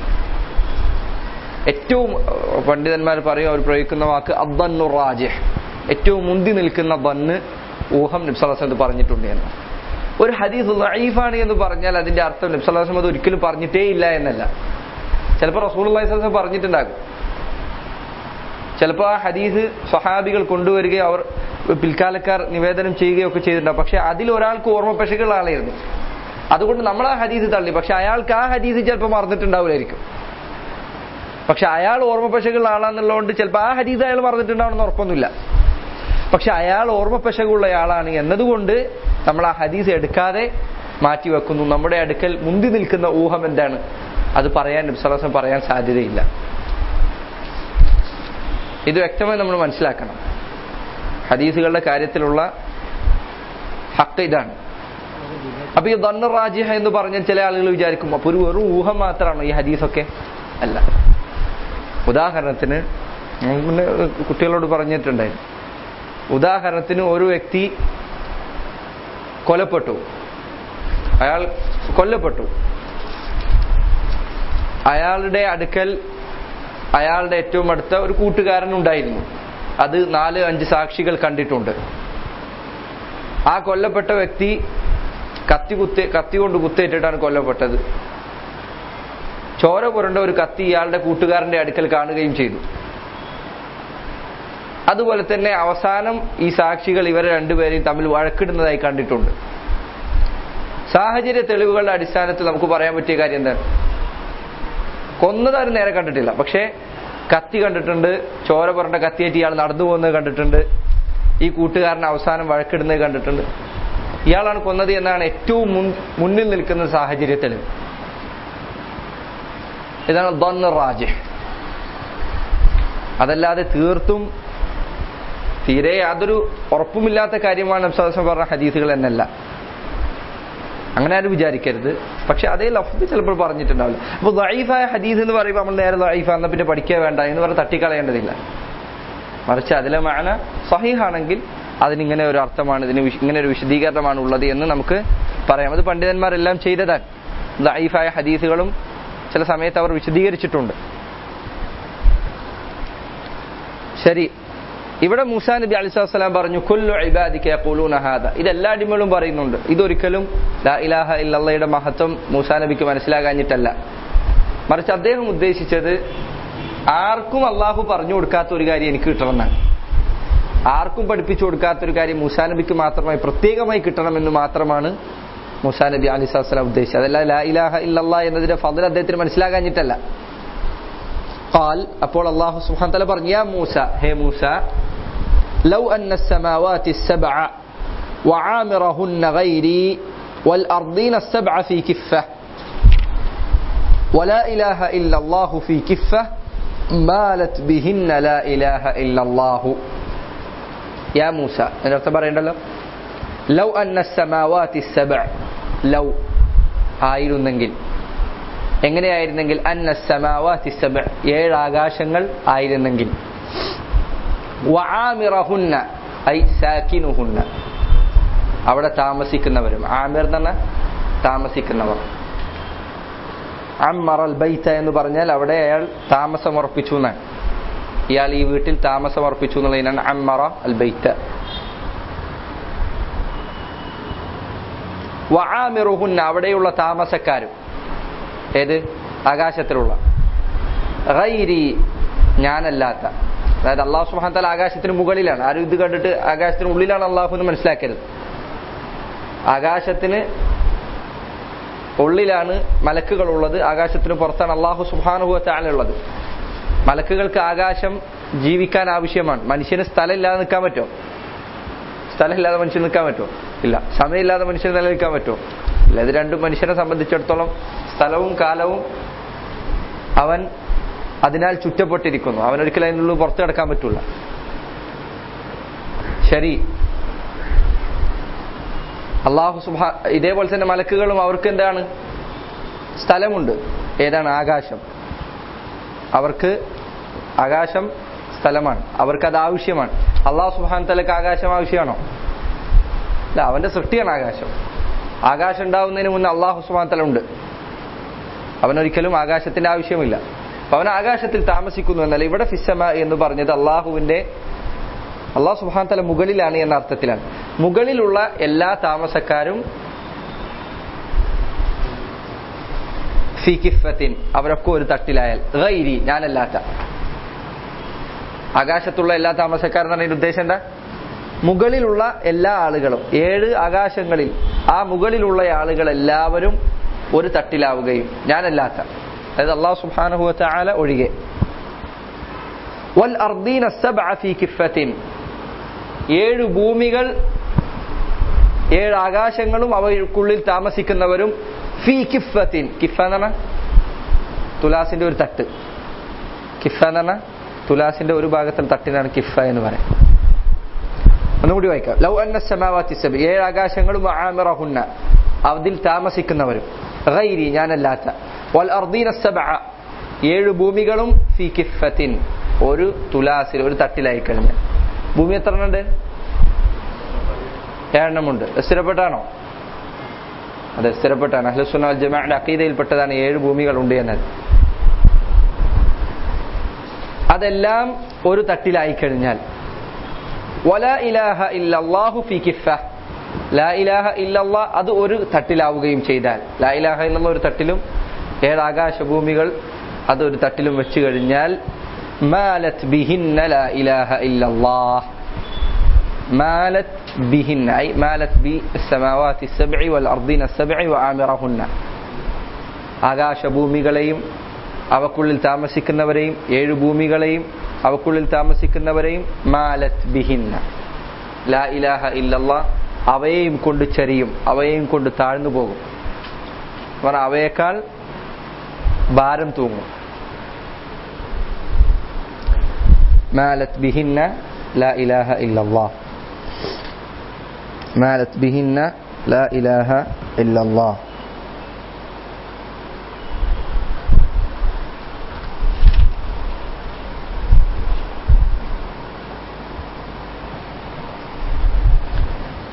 ഏറ്റവും പണ്ഡിതന്മാർ പറയും അവർ പ്രയോഗിക്കുന്ന വാക്ക് അബ്ദന്നു റാജിഹ് ഏറ്റവും മുന്തി നിൽക്കുന്ന ബന്ന് ഊഹം നബി സല്ലല്ലാഹു അലൈഹി വസല്ലം പറഞ്ഞിട്ടുണ്ട് എന്നാണ് ഒരു ഹദീസ് ലൈഫാണ് എന്ന് പറഞ്ഞാൽ അതിന്റെ അർത്ഥം നബി സല്ലല്ലാഹു അലൈഹി വസല്ലം അത് ഒരിക്കലും പറഞ്ഞിട്ടേ ഇല്ല എന്നല്ല ചിലപ്പോൾ റസൂൽ അള്ളഹി സ്വലം പറഞ്ഞിട്ടുണ്ടാകും ചിലപ്പോൾ ആ ഹദീസ് സ്വഹാബികൾ കൊണ്ടുവരികയോ അവർ പിൽക്കാലക്കാർ നിവേദനം ചെയ്യുകയോ ഒക്കെ ചെയ്തിട്ടുണ്ടാവും പക്ഷെ അതിൽ ഒരാൾക്ക് ഓർമ്മപ്പശകുള്ള ആളായിരുന്നു അതുകൊണ്ട് നമ്മൾ ആ ഹദീസ് തള്ളി പക്ഷെ അയാൾക്ക് ആ ഹദീസ് ചിലപ്പോൾ മറന്നിട്ടുണ്ടാവില്ലായിരിക്കും പക്ഷെ അയാൾ ഓർമ്മപ്പശകുള്ള ആളാന്നുള്ളതുകൊണ്ട് ചിലപ്പോൾ ആ ഹദീസ് അയാൾ മറന്നിട്ടുണ്ടാവണമെന്ന് ഉറപ്പൊന്നുമില്ല പക്ഷെ അയാൾ ഓർമ്മപ്പശകുള്ള ആളാണ് എന്നതുകൊണ്ട് നമ്മൾ ആ ഹദീസ് എടുക്കാതെ മാറ്റി വെക്കുന്നു നമ്മുടെ അടുക്കൽ മുന്തി നിൽക്കുന്ന ഊഹം എന്താണ് അത് പറയാൻ നബ്സലാസം പറയാൻ സാധ്യതയില്ല ഇത് വ്യക്തമായി നമ്മൾ മനസ്സിലാക്കണം ഹദീസുകളുടെ കാര്യത്തിലുള്ള ഹക്ക് ഇതാണ് അപ്പൊ ഈ ദണ്ണ റാജിഹ എന്ന് പറഞ്ഞാൽ ചില ആളുകൾ വിചാരിക്കും അപ്പൊ ഒരു വെറും ഊഹം മാത്രമാണോ ഈ ഹദീസൊക്കെ അല്ല ഉദാഹരണത്തിന് ഞാൻ മുന്നേ കുട്ടികളോട് പറഞ്ഞിട്ടുണ്ടായിരുന്നു ഉദാഹരണത്തിന് ഒരു വ്യക്തി കൊലപ്പെട്ടു അയാൾ കൊല്ലപ്പെട്ടു അയാളുടെ അടുക്കൽ അയാളുടെ ഏറ്റവും അടുത്ത ഒരു കൂട്ടുകാരൻ ഉണ്ടായിരുന്നു അത് നാല് അഞ്ച് സാക്ഷികൾ കണ്ടിട്ടുണ്ട് ആ കൊല്ലപ്പെട്ട വ്യക്തി കത്തി കുത്തി കത്തി കൊണ്ട് കുത്തേറ്റിട്ടാണ് കൊല്ലപ്പെട്ടത് ചോര പുരണ്ട ഒരു കത്തി ഇയാളുടെ കൂട്ടുകാരന്റെ അടുക്കൽ കാണുകയും ചെയ്തു അതുപോലെ തന്നെ അവസാനം ഈ സാക്ഷികൾ ഇവരെ രണ്ടുപേരെയും തമ്മിൽ വഴക്കിടുന്നതായി കണ്ടിട്ടുണ്ട് സാഹചര്യ തെളിവുകളുടെ അടിസ്ഥാനത്തിൽ നമുക്ക് പറയാൻ പറ്റിയ കാര്യം എന്താണ് കൊന്നതാരും നേരെ കണ്ടിട്ടില്ല പക്ഷേ കത്തി കണ്ടിട്ടുണ്ട് ചോര പുരണ്ട കത്തിയേറ്റ് ഇയാൾ നടന്നു പോകുന്നത് കണ്ടിട്ടുണ്ട് ഈ കൂട്ടുകാരൻ അവസാനം വഴക്കിടുന്നത് കണ്ടിട്ടുണ്ട് ഇയാളാണ് കൊന്നത് എന്നാണ് ഏറ്റവും മുന്നിൽ നിൽക്കുന്ന സാഹചര്യ തെളിവ് ഇതാണ് ദൊന്ന് റാജ് അതല്ലാതെ തീർത്തും തീരെ യാതൊരു ഉറപ്പുമില്ലാത്ത കാര്യമാണ് നബ്സാസം പറഞ്ഞ ഹദീസുകൾ എന്നല്ല അങ്ങനെ ആരും വിചാരിക്കരുത് പക്ഷെ അതേ ലഫ്ത് ചിലപ്പോൾ പറഞ്ഞിട്ടുണ്ടാവില്ല അപ്പൊ ലൈഫായ ഹദീസ് എന്ന് പറയുമ്പോൾ നമ്മൾ നേരെ ലൈഫ എന്നാൽ പിന്നെ പഠിക്കുക വേണ്ട എന്ന് പറഞ്ഞ് തട്ടിക്കളയേണ്ടതില്ല മറിച്ച് അതിലെ മാന സഹീഹാണെങ്കിൽ അതിനിങ്ങനെ ഒരു അർത്ഥമാണ് ഇതിന് വിശ- ഇങ്ങനെ ഒരു വിശദീകരണമാണ് ഉള്ളത് എന്ന് നമുക്ക് പറയാം അത് പണ്ഡിതന്മാരെല്ലാം ചെയ്തതാണ് ദൈഫായ ഹദീസുകളും ചില സമയത്ത് അവർ വിശദീകരിച്ചിട്ടുണ്ട് ശരി ഇവിടെ മൂസാ നബി അലൈഹി സ്വലാം പറഞ്ഞു കുല്ലു ഇബാദിക യഖൂലൂന ഹാദ ഇത് എല്ലാ അടിമകളും പറയുന്നുണ്ട് ഇതൊരിക്കലും ലാ ഇലാഹ ഇല്ലല്ലയുടെ മഹത്വം മൂസാ നബിക്ക് മനസ്സിലാകാഞ്ഞിട്ടല്ല മറിച്ച് അദ്ദേഹം ഉദ്ദേശിച്ചത് ആർക്കും അള്ളാഹു പറഞ്ഞു കൊടുക്കാത്ത ഒരു കാര്യം എനിക്ക് കിട്ടണമെന്നാണ് ആർക്കും പഠിപ്പിച്ചു കൊടുക്കാത്ത ഒരു കാര്യം മൂസാ നബിക്ക് മാത്രമായി പ്രത്യേകമായി കിട്ടണമെന്ന് മാത്രമാണ് മൂസാ നബി അലി സ്വലാം ഉദ്ദേശിച്ചത് അതല്ല ലാ ഇലാഹ ഇല്ലല്ലാ എന്നതിന്റെ ഫضൽ അദ്ദേഹത്തിന് മനസ്സിലാകാഞ്ഞിട്ടല്ല قال അപ്പോൾ അള്ളാഹു സുബ്ഹാനഹു വതആല പറഞ്ഞു യാ മൂസ ഹേ മൂസ ലൗ അന്ന السماوات السبع وعامرهن غيري والأرضين السبع في كفة ولا إله إلا الله في كفة مالت بهن لا إله إلا الله يا موسى أنا أعتبر عندنا لو أن السماوات السبع لو ആയിരുന്നെങ്കിൽ എങ്ങനെയായിരുന്നെങ്കിൽ അന്ന സമാവാതി സബ ഏഴ് ആകാശങ്ങൾ ആയിരുന്നെങ്കിൽ വആമിറഹുന്ന ഐ സാക്കിനുഹുന്ന അവിടെ താമസിക്കുന്നവരും ആമിർ എന്ന് പറഞ്ഞാൽ താമസിക്കുന്നവർ അമ്മർ അൽ ബൈത്ത എന്ന് പറഞ്ഞാൽ അവിടെ അയാൾ താമസം ഉറപ്പിച്ചു എന്നാണ് ഇയാൾ ഈ വീട്ടിൽ താമസം ഉറപ്പിച്ചു എന്നുള്ളതിനാണ് അമ്മറ അൽ ബൈത്ത വആമിറുഹുന്ന അവിടെയുള്ള താമസക്കാരും ഏത് ആകാശത്തിലുള്ള ഗൈരി ഞാനല്ലാത്ത അതായത് അള്ളാഹു സുബ്ഹാനഹു വതആല ആകാശത്തിന് മുകളിലാണ് ആരും ഇത് കണ്ടിട്ട് ആകാശത്തിന് ഉള്ളിലാണ് അള്ളാഹു എന്ന് മനസ്സിലാക്കരുത് ആകാശത്തിന് ഉള്ളിലാണ് മലക്കുകൾ ഉള്ളത് ആകാശത്തിന് പുറത്താണ് അള്ളാഹു സുബ്ഹാനഹു വതആല ഉള്ളത് മലക്കുകൾക്ക് ആകാശം ജീവിക്കാൻ ആവശ്യമാണ് മനുഷ്യന് സ്ഥലമില്ലാതെ നിൽക്കാൻ പറ്റുമോ സ്ഥലമില്ലാതെ മനുഷ്യൻ നിൽക്കാൻ പറ്റുമോ ഇല്ല സമയമില്ലാതെ മനുഷ്യന് നിലനിൽക്കാൻ പറ്റുമോ ഇല്ല ഇത് രണ്ടും മനുഷ്യനെ സംബന്ധിച്ചിടത്തോളം സ്ഥലവും കാലവും അവൻ അതിനാൽ ചുറ്റപ്പെട്ടിരിക്കുന്നു അവൻ ഒരിക്കലും അതിനുള്ളിൽ പുറത്തു കിടക്കാൻ പറ്റൂല ശരി അള്ളാഹു സുബാ ഇതേപോലെ തന്നെ മലക്കുകളും അവർക്ക് എന്താണ് സ്ഥലമുണ്ട് ഏതാണ് ആകാശം അവർക്ക് ആകാശം സ്ഥലമാണ് അവർക്ക് അത് ആവശ്യമാണ് അള്ളാഹു സുബാൻ തലക്ക് ആകാശം ആവശ്യമാണോ അല്ല അവന്റെ സൃഷ്ടിയാണ് ആകാശം ആകാശം ഉണ്ടാവുന്നതിന് മുന്നേ അള്ളാഹു സുബാൻ തല ഉണ്ട് അവനൊരിക്കലും ആകാശത്തിന്റെ ആവശ്യമില്ല അപ്പൊ അവൻ ആകാശത്തിൽ താമസിക്കുന്നു എന്നല്ല ഇവിടെ ഫിസമ എന്ന് പറഞ്ഞത് അള്ളാഹുവിന്റെ അള്ളാഹു സുബാൻ തല മുകളിലാണ് എന്ന അർത്ഥത്തിലാണ് മുകളിലുള്ള എല്ലാ താമസക്കാരും ഫി കിഫത്തിൻ അവരൊക്കെ ഒരു തട്ടിലായാൽ ഗൈരി ഞാനല്ലാത്ത ആകാശത്തുള്ള എല്ലാ താമസക്കാരും എന്ന് പറഞ്ഞ ഉദ്ദേശം എന്താ മുകളിലുള്ള എല്ലാ ആളുകളും ഏഴ് ആകാശങ്ങളിൽ ആ മുകളിലുള്ള ആളുകൾ എല്ലാവരും ഒരു തട്ടിലാവുകയും ഞാനല്ലാത്ത അതായത് അള്ളാഹു സുബ്ഹാനഹു വതആല ഒഴികെ വൽ അർദീന സബ്അ ഫീ കിഫത്തിൻ ഏഴ് ഭൂമികൾ ഏഴ് ആകാശങ്ങളും അവയ്ക്കുള്ളിൽ താമസിക്കുന്നവരും ഫീ കിഫത്തിൻ കിഫ എന്ന് പറഞ്ഞാൽ തുലാസിന്റെ ഒരു തട്ട് കിഫ എന്ന് പറഞ്ഞാൽ തുലാസിന്റെ ഒരു ഭാഗത്തിൽ തട്ടിനാണ് കിഫ എന്ന് പറയാം ഒന്നുകൂടി വായിക്കാം ലൗ അന്ന സമാവാത്തി സബ് ഏഴ് ആകാശങ്ങളും ആമിറഹുന്ന അതിൽ താമസിക്കുന്നവരും ഗൈരി ഞാനല്ലാത്ത വൽ അർദീന സബ്അ ഏഴ് ഭൂമികളും ഫി കിഫത്തിൻ ഒരു തുലാസിൽ ഒരു തട്ടിലായി കഴിഞ്ഞ ഭൂമി എത്ര എണ്ണമുണ്ട് ഏഴെണ്ണമുണ്ട് സ്ഥിരപ്പെട്ടാണോ അതെ സ്ഥിരപ്പെട്ടാണ് അഹ്ലുസുന്ന വൽ ജമാഅയുടെ അഖീദയിൽപ്പെട്ടതാണ് ഏഴ് ഭൂമികൾ ഉണ്ട് എന്നത് അതെല്ലാം ഒരു തട്ടിലായി കഴിഞ്ഞാൽ വല ഇലാഹ ഇല്ലല്ലാഹു ഫി കിഫ ലാ ഇലാഹ ഇല്ലല്ലാ അത് ഒരു തട്ടിലാവുകയും ചെയ്താൽ ലാ ഇലാഹ ഇല്ലല്ലാ ഒരു തട്ടിലും ഏഴ് ആകാശഭൂമികൾ അത് ഒരു തട്ടിലും വെച്ച് കഴിഞ്ഞാൽ മാലത് ബിഹിന്ന ലാ ഇലാഹ ഇല്ലല്ലാഹ് മാലത് ബിഹിന്ന ഐ മാലത് ബി السماوات السبع والأرضين السبع وآمرهن ആകാശഭൂമികളെയും അവക്കുള്ളിൽ താമസിക്കുന്നവരെയും ഏഴ് ഭൂമികളെയും അവക്കുള്ളിൽ താമസിക്കുന്നവരെയും മാലത് ബിഹിന്ന ലാ ഇലാഹ ഇല്ലല്ലാ അവയെയും കൊണ്ട് ചരിയും അവയെയും കൊണ്ട് താഴ്ന്നു പോകും പറഞ്ഞാൽ അവയേക്കാൾ ഭാരം തൂങ്ങും മാലത് ബിഹിന്ന ലാ ഇലാഹ ഇല്ലല്ലാ മാലത് ബിഹിന്ന ലാ ഇലാഹ ഇല്ലല്ലാ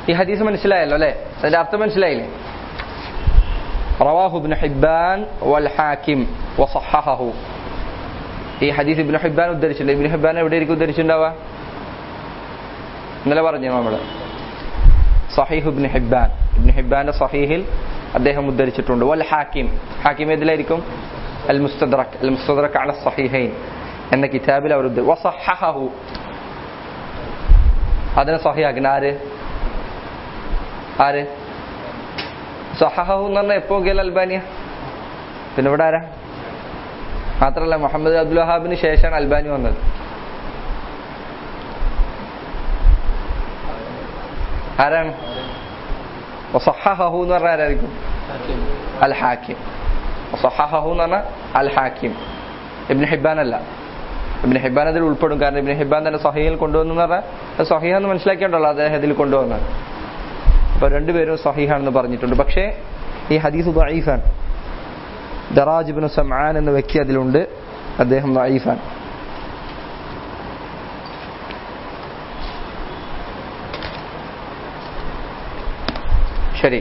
ഈ ഹദീസ് മനസ്സിലായല്ലോ അല്ലേ അതിന്റെ അർത്ഥം മനസ്സിലായില്ലേ റവാഹു ഇബ്നു ഹിബ്ബാൻ വൽ ഹാക്കിം വസഹഹഹു ഈ ഹദീസ് ഇബ്നു ഹിബ്ബാൻ ഉദ്ധരിച്ചിട്ടുണ്ട് ഇബ്നു ഹിബ്ബാൻ എവിടെയായിരിക്കും ഉദ്ധരിച്ചിട്ടുണ്ടാവുക ഇന്നലെ പറഞ്ഞു നമ്മള് സഹീഹ് ഇബ്നു ഹിബ്ബാൻ ഇബ്നു ഹിബ്ബാന്റെ സഹീഹിൽ അദ്ദേഹം ഉദ്ധരിച്ചിട്ടുണ്ട് വൽ ഹാക്കിം ഹാക്കിം ഏതിലായിരിക്കും അൽ മുസ്തദ്രക് അൽ മുസ്തദ്രക് അല സഹീഹൈൻ എന്ന കിതാബിൽ അവർ ഉദ്ധ- വസഹഹഹു അതിനെ സഹിയാക്കുന്ന ആര് ആര് സഹഹു എന്ന് പറഞ്ഞാൽ എപ്പോ ഗൽ അൽബാനിയ പിന്നെ ഇവിടെ ആരാ മാത്രല്ല മുഹമ്മദ് അബ്ദുൽ വഹാബിന് ശേഷമാണ് അൽബാനി വന്നത് ആരാണ് വസഹഹു എന്ന് പറഞ്ഞാൽ ആരായിരിക്കും അൽ ഹാക്കിം വസഹഹു എന്ന് പറഞ്ഞാൽ അൽ ഹാക്കിം ഇബ്നു ഹിബ്ബാൻ അല്ല ഇബ്നു ഹിബ്ബാൻ അതിൽ ഉൾപ്പെടും കാരണം ഇബ്നു ഹിബ്ബാൻ തന്നെ സഹീൽ കൊണ്ടുവന്നു എന്ന് പറഞ്ഞാൽ അത് സഹീഹ് എന്ന് മനസ്സിലാക്കിയിട്ടുള്ളൂ അദ്ദേഹം ഇതിൽ കൊണ്ടുവന്നത് അപ്പൊ രണ്ടുപേരും സഹീഹാണെന്ന് പറഞ്ഞിട്ടുണ്ട് പക്ഷേ ഈ ഹദീസ് ദഈഫാൻ ദറാജ് ഇബ്നു സംആൻ എന്ന വ്യക്തി അതിലുണ്ട് അദ്ദേഹം ദഈഫാൻ ശരി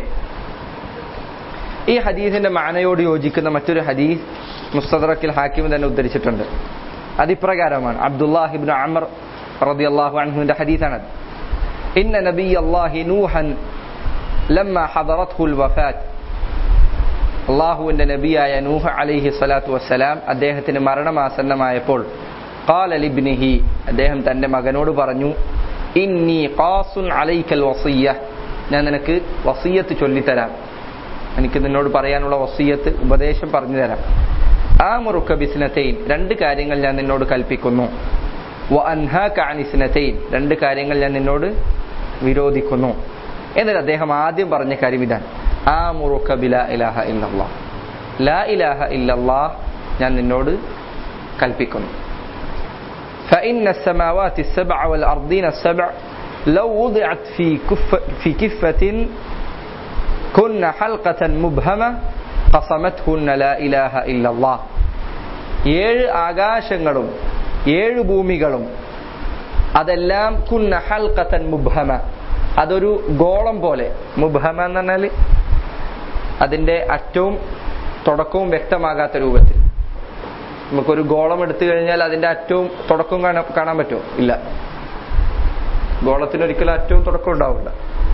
ഈ ഹദീസിന്റെ മാനയോട് യോജിക്കുന്ന മറ്റൊരു ഹദീസ് മുസ്തദറക്കിൽ ഹാക്കിം തന്നെ ഉദ്ധരിച്ചിട്ടുണ്ട് അതിപ്രകാരമാണ് അബ്ദുല്ലാഹിബ്നു അമർ റളിയല്ലാഹു അൻഹുവിന്റെ ഹദീസാണത് ഇന്ന നബിയ അല്ലാഹി നൂഹൻ ലമ്മ ഹദറത്ഹുൽ വഫാത്ത് അള്ളാഹുവിന്റെ നബിയായ നൂഹ് അലൈഹി സ്വലാത്തു വസ്സലാം അദ്ദേഹത്തിന് മരണമാസന്നമായപ്പോൾ قال لابنه അദ്ദേഹം തന്റെ മകനോട് പറഞ്ഞു ഇന്നി ഖാസുൻ അലൈക്കൽ വസിയ്യ ഞാൻ നിനക്ക് വസിയത്ത് ചൊല്ലിത്തരാം എനിക്ക് നിന്നോട് പറയാനുള്ള വസിയത്ത് ഉപദേശം പറഞ്ഞു തരാം ആ മുറുക്ക ബിസ്നത്തെയിൻ രണ്ട് കാര്യങ്ങൾ ഞാൻ നിന്നോട് കൽപ്പിക്കുന്നു വ അൻഹാക അനിസ്നത്തെയിൻ രണ്ട് കാര്യങ്ങൾ ഞാൻ നിന്നോട് വിരോധിക്കുന്നു എന്നിട്ട് അദ്ദേഹം ആദ്യം പറഞ്ഞ കാര്യം ഇതാണ് ആ മുറുക്ക ബില ഇലാഹ ഇല്ലല്ലാ ലാ ഇലാഹ ഇല്ലല്ലാ ഞാൻ നിന്നോട് കൽപ്പിക്കുന്നു فإن السماوات السبع والأرضين السبع لو وضعت في كف في كفة كن حلقة مبهمة قصمتهن لا إله إلا الله ഏഴ് ആകാശങ്ങളും ഏഴ് ഭൂമികളും അതെല്ലാം കുന്ന ഹൽക്കത്തൻ മുബ്ഹമ അതൊരു ഗോളം പോലെ മുബ്ഹമ എന്ന് പറഞ്ഞാൽ അതിന്റെ അറ്റവും തുടക്കവും വ്യക്തമാകാത്ത രൂപത്തിൽ നമുക്കൊരു ഗോളം എടുത്തു കഴിഞ്ഞാൽ അതിന്റെ അറ്റവും തുടക്കവും കാണാൻ കാണാൻ പറ്റുമോ ഇല്ല ഗോളത്തിന് ഒരിക്കലും അറ്റവും തുടക്കവും ഉണ്ടാവില്ല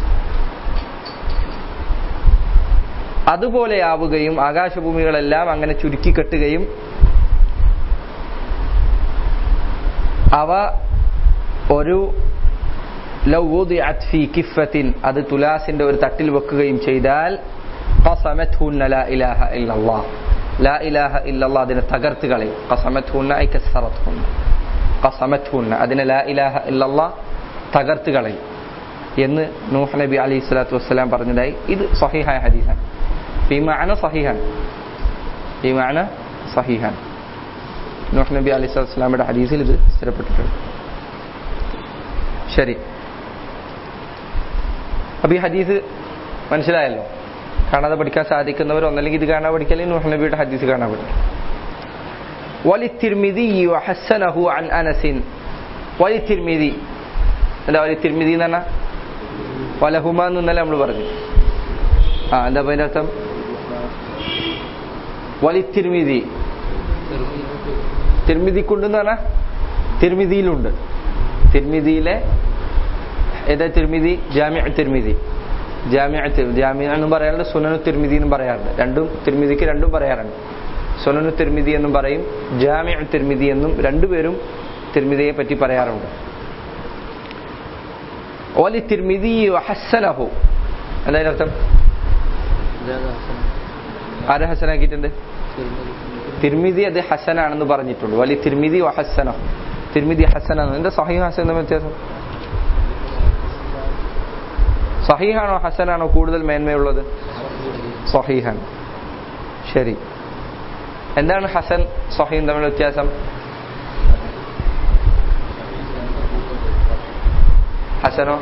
അതുപോലെയാവുകയും ആകാശഭൂമികളെല്ലാം അങ്ങനെ ചുരുക്കി കെട്ടുകയും അവ ഒരു ലൗ വുദിഅത് ഫീ കിഫത്തിൻ അത് തുലാസിന്റെ ഒരു തട്ടിൽ വെക്കുകയും ചെയ്താൽ ഖസമത്ഹുന്ന ലാ ഇലാഹ ഇല്ലല്ലാഹ് ലാ ഇലാഹ ഇല്ലല്ലാഹ് അതിനെ തകർത്ത് കളയും ഖസമത്ഹുന്ന ഐ കസ്സറത്ഹുന്ന ഖസമത്ഹുന്ന അതിനെ ലാ ഇലാഹ ഇല്ലല്ലാഹ് തകർത്ത് കളയും എന്ന് നൂഹ് നബി അലൈഹി സ്വലാത്തു വസ്സലാം പറഞ്ഞതായി ഇത് സഹീഹായ ഹദീസാണ് ഈ മാന സഹീഹാൻ ഈ മാന സഹീഹാൻ നൂഹ് നബി അലൈഹി സ്വലാത്തു വസ്സലാമിയുടെ ഹദീസിൽ ഇത് സ്ഥിരപ്പെട്ടിട്ടുണ്ട് ശരി അപ്പൊ ഈ ഹദീസ് മനസ്സിലായല്ലോ കാണാതെ പഠിക്കാൻ സാധിക്കുന്നവർ ഒന്നല്ലെങ്കിൽ ഇത് കാണാൻ പഠിക്കുക അല്ലെങ്കിൽ നൂഹ് നബിയുടെ ഹദീസ് കാണാൻ പഠിക്കും وللترمذي وحسنه عن أنس وللترمذي എന്താ വലി തിരുമിതി എന്ന് പറഞ്ഞാൽ വലഹുമ എന്ന് ഇന്നലെ നമ്മൾ പറഞ്ഞു ആ എന്താ അതിന്റെ അർത്ഥം വലി തിരുമിതി തിരുമിതിക്കുണ്ടെന്ന് പറഞ്ഞാൽ തിരുമിതിയിലുണ്ട് തിരുമിതിയിലെ ഏതാ തിരുമിതി ജാമ്യ തിരുമിതി ജാമ്യ ജാമ്യ എന്നും പറയാറുണ്ട് സുനനു തിരുമിതി എന്നും പറയാറുണ്ട് രണ്ടും തിരുമിതിക്ക് രണ്ടും പറയാറുണ്ട് സുനനു തിരുമിതി എന്നും പറയും ജാമ്യ തിരുമിതി എന്നും രണ്ടുപേരും തിരുമിതിയെ പറ്റി പറയാറുണ്ട് ഓലി തിരുമിതി ഹസനഹു എന്തായാലും അർത്ഥം ആരെ ഹസനാക്കിയിട്ടുണ്ട് തിരുമിതി അത് ഹസനാണെന്ന് പറഞ്ഞിട്ടുണ്ട് വലി തിരുമിതി ഹസനഹു തിരുമിതി ഹസനാണ് എന്താ സഹീഹ് ഹസൻ എന്ന വ്യത്യാസം സഹീഹാണോ ഹസനാണോ കൂടുതൽ മേന്മയുള്ളത് സഹീഹാണ് ശരി എന്താണ് ഹസൻ സഹീം തമ്മിലുള്ള വ്യത്യാസം ഹസനോ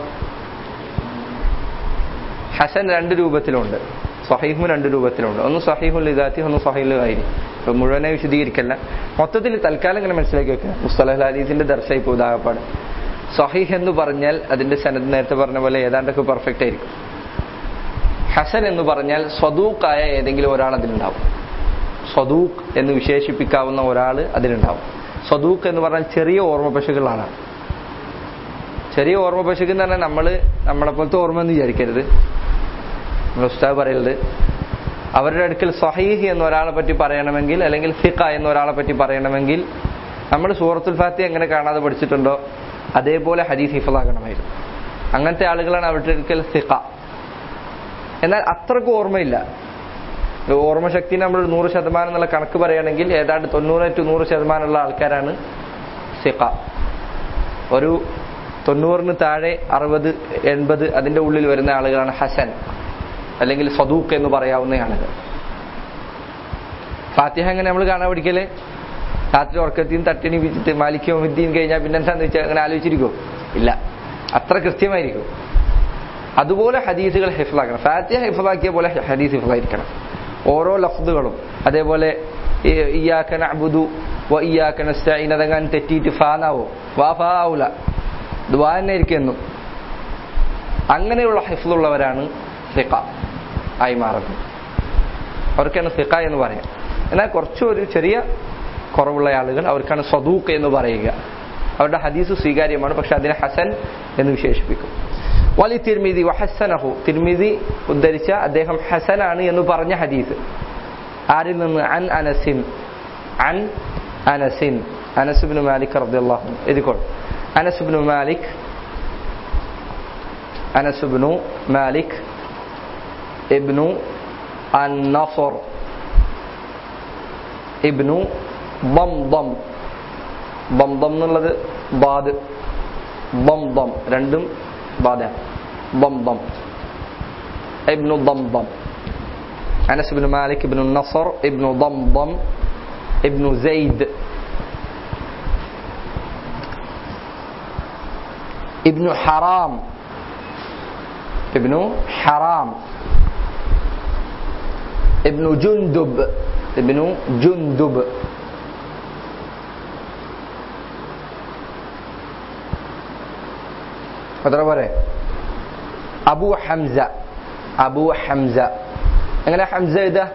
ഹസൻ രണ്ട് രൂപത്തിലുണ്ട് സഹീഹും രണ്ട് രൂപത്തിലുണ്ട് ഒന്ന് സഹീഹുൽ ഇദാത്തി ഒന്ന് സഹീൽ ആയിരിക്കും ഇപ്പൊ മുഴുവനെ വിശദീകരിക്കല്ല മൊത്തത്തിൽ തൽക്കാലം ഇങ്ങനെ മനസ്സിലാക്കി വെക്കുക മുസ്തലഹ് ഹദീസിന്റെ ദർശ ഇപ്പോൾ ഉദാഹപ്പാട് സഹീഹ് എന്ന് പറഞ്ഞാൽ അതിന്റെ സനത് നേരത്തെ പറഞ്ഞ പോലെ ഏതാണ്ടൊക്കെ പെർഫെക്റ്റ് ആയിരിക്കും ഹസൻ എന്ന് പറഞ്ഞാൽ സ്വദൂക്കായ ഏതെങ്കിലും ഒരാൾ അതിലുണ്ടാവും സ്വദൂക്ക് എന്ന് വിശേഷിപ്പിക്കാവുന്ന ഒരാൾ അതിലുണ്ടാവും സ്വദൂക്ക് എന്ന് പറഞ്ഞാൽ ചെറിയ ഓർമ്മ പശുക്കളാണ് ചെറിയ ഓർമ്മ പശുക്ക് എന്ന് പറഞ്ഞാൽ നമ്മൾ നമ്മളെ പോലത്തെ ഓർമ്മ എന്ന് വിചാരിക്കരുത് നമ്മൾ ഉസ്താദ് പറയുന്നത് അവരുടെ അടുക്കൽ സഹീഹ് എന്ന ഒരാളെ പറ്റി പറയണമെങ്കിൽ അല്ലെങ്കിൽ ഫിഖ എന്ന ഒരാളെ പറ്റി പറയണമെങ്കിൽ നമ്മൾ സൂറത്തുൽ ഫാത്തി എങ്ങനെ കാണാതെ പഠിച്ചിട്ടുണ്ടോ അതേപോലെ ഹദീസ് ഹിഫലാകണമായിരുന്നു അങ്ങനത്തെ ആളുകളാണ് അവരുടെ അടുക്കൽ ഫിഖ എന്നാൽ അത്രക്ക് ഓർമ്മയില്ല ഒരു ഓർമ്മശക്തി നമ്മൾ നൂറ് ശതമാനം എന്നുള്ള കണക്ക് പറയുകയാണെങ്കിൽ ഏതാണ്ട് തൊണ്ണൂറ് ടു നൂറ് ശതമാനമുള്ള ആൾക്കാരാണ് സിഖ ഒരു തൊണ്ണൂറിന് താഴെ അറുപത് എൺപത് അതിന്റെ ഉള്ളിൽ വരുന്ന ആളുകളാണ് ഹസൻ അല്ലെങ്കിൽ സദൂക്ക് എന്ന് പറയാവുന്ന ആളുകൾ ഫാത്തിഹ എങ്ങനെ നമ്മൾ കാണാൻ പഠിക്കല് രാത്രി ഉറക്കത്തിൽ നിന്ന് തട്ടിണി വിച്ചിട്ട് മാലിക്കോ വിദ്യയും കഴിഞ്ഞാൽ പിന്നെ എന്താന്ന് വെച്ചാൽ അങ്ങനെ ആലോചിച്ചിരിക്കോ ഇല്ല അത്ര കൃത്യമായിരിക്കും അതുപോലെ ഹദീസുകൾ ഹിഫ്ലാക്കണം ഫാത്തിഹ ഹിഫ്ലാക്കിയ പോലെ ഹദീസ് ഹിഫ്ലായിരിക്കണം ഓരോ ലഫ്ദുകളും അതേപോലെ ഇയാക്കൻ അബുദു വ ഇയാക്കൻ അതങ്ങാൻ തെറ്റിയിട്ട് ഫാനാവോ വാ ഫാ ആവൂല ദ്വാ തന്നെ ഇരിക്കുന്നു അങ്ങനെയുള്ള ഹിഫ്ലുള്ളവരാണ് ഫിഖ ആയി മാറുന്നത് അവർക്കാണ് ഫിഖ എന്ന് പറയാം എന്നാൽ കുറച്ചൊരു ചെറിയ കുറവുള്ള ആളുകൾ അവർക്കാണ് സ്വദൂക്ക് എന്ന് പറയുക അവരുടെ ഹദീസ് സ്വീകാര്യമാണ് പക്ഷെ അതിനെ ഹസൻ എന്ന് വിശേഷിപ്പിക്കും വലി തിർമിതി വഹസനഹു തിർമിതി ഉദ്ധരിച്ച അദ്ദേഹം ഹസനാണ് എന്ന് പറഞ്ഞ ഹദീസ് ആരിൽ നിന്ന് അൻ അനസിൻ അൻ അനസിൻ അനസുബിന് മാലിക് റബ്ദുല്ലാഹു എഴുതിക്കോൾ അനസുബിന് മാലിക് അനസുബിനു മാലിക് ഇബ്നു النصر ഇബ്നു ബംദം ബംദം എന്നുള്ളത് ബാദ് ബംദം രണ്ടും ബാദാണ് ബംദം ഇബ്നു ദംദം അനസ് ഇബ്നു മാലിക് ഇബ്നു നസർ ഇബ്നു ദംദം ഇബ്നു സെയ്ദ് ഇബ്നു ഹറാം ഇബ്നു ഹറാം ابن جندب ابن جندب എത്ര പോരെ അബു ഹംസ അബു ഹംസ എങ്ങനെ ഹംസ എഴുതാ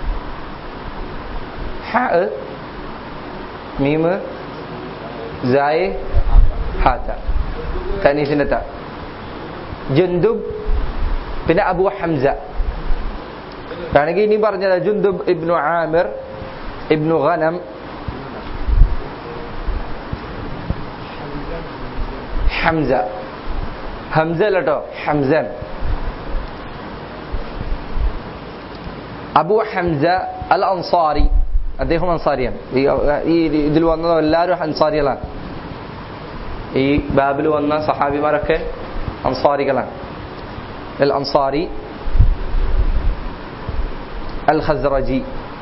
ഹ മീമ് സായ് ഹാത്ത തനീസിന്റെ ത ജന്തുബ് പിന്നെ അബു ഹംസ വേണമെങ്കിൽ ഇനി പറഞ്ഞത് ജുന്ദുബ് ഇബ്നു ആമിർ ഇബ്നു ഖനം ഹംസ ഹംസ അല്ലട്ടോ ഹംസൻ അബു ഹംസ അൽ അൻസാരി അദ്ദേഹം അൻസാരിയാണ് ഈ ഇതിൽ വന്നത് എല്ലാവരും അൻസാരികളാണ് ഈ ബാബിൽ വന്ന സഹാബിമാരൊക്കെ അൻസാരികളാണ് അൽ അൻസാരി അൽ ഖസ്റജി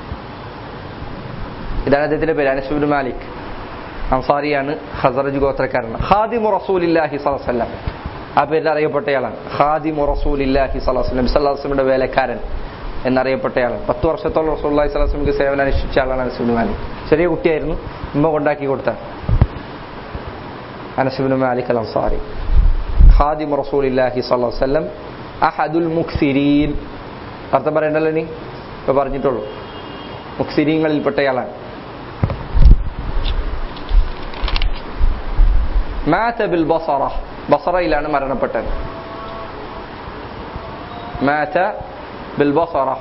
ഇതാണ് അദ്ദേഹത്തിന്റെ പേര് അനസുബിൻ മാലിക് അൻസാരിയാണ് ഖസറജ് ഗോത്രക്കാരനാണ് ഖാദിമു റസൂലില്ലാഹി സ്വലം ആ പേരിൽ അറിയപ്പെട്ടയാളാണ് ഖാദിമു റസൂലില്ലാഹി സ്വലം സല്ലാസ്ലമിന്റെ വേലക്കാരൻ എന്നറിയപ്പെട്ടയാളാണ് പത്ത് വർഷത്തോളം റസൂല്ലാഹി സ്വലാസ്ലമിക്ക് സേവനം അനുഷ്ഠിച്ച ആളാണ് അനസുബിൻ മാലിക് ചെറിയ കുട്ടിയായിരുന്നു ഉമ്മ കൊണ്ടാക്കി കൊടുത്ത അനസുബിൻ മാലിക് അൽ അൻസാരി ഖാദിമു റസൂലില്ലാഹി സ്വലം അഹദുൽ മുഖ്സിരീൻ അർത്ഥം പറയണ്ടല്ലോ ഇനി ഇപ്പൊ പറഞ്ഞിട്ടുള്ളൂ മുക്സിരീങ്ങളിൽപ്പെട്ടയാളാണ് മാത ബിൽ ബസറ ബസറയിലാണ് മരണപ്പെട്ടത് മാത ബിൽ ബസറ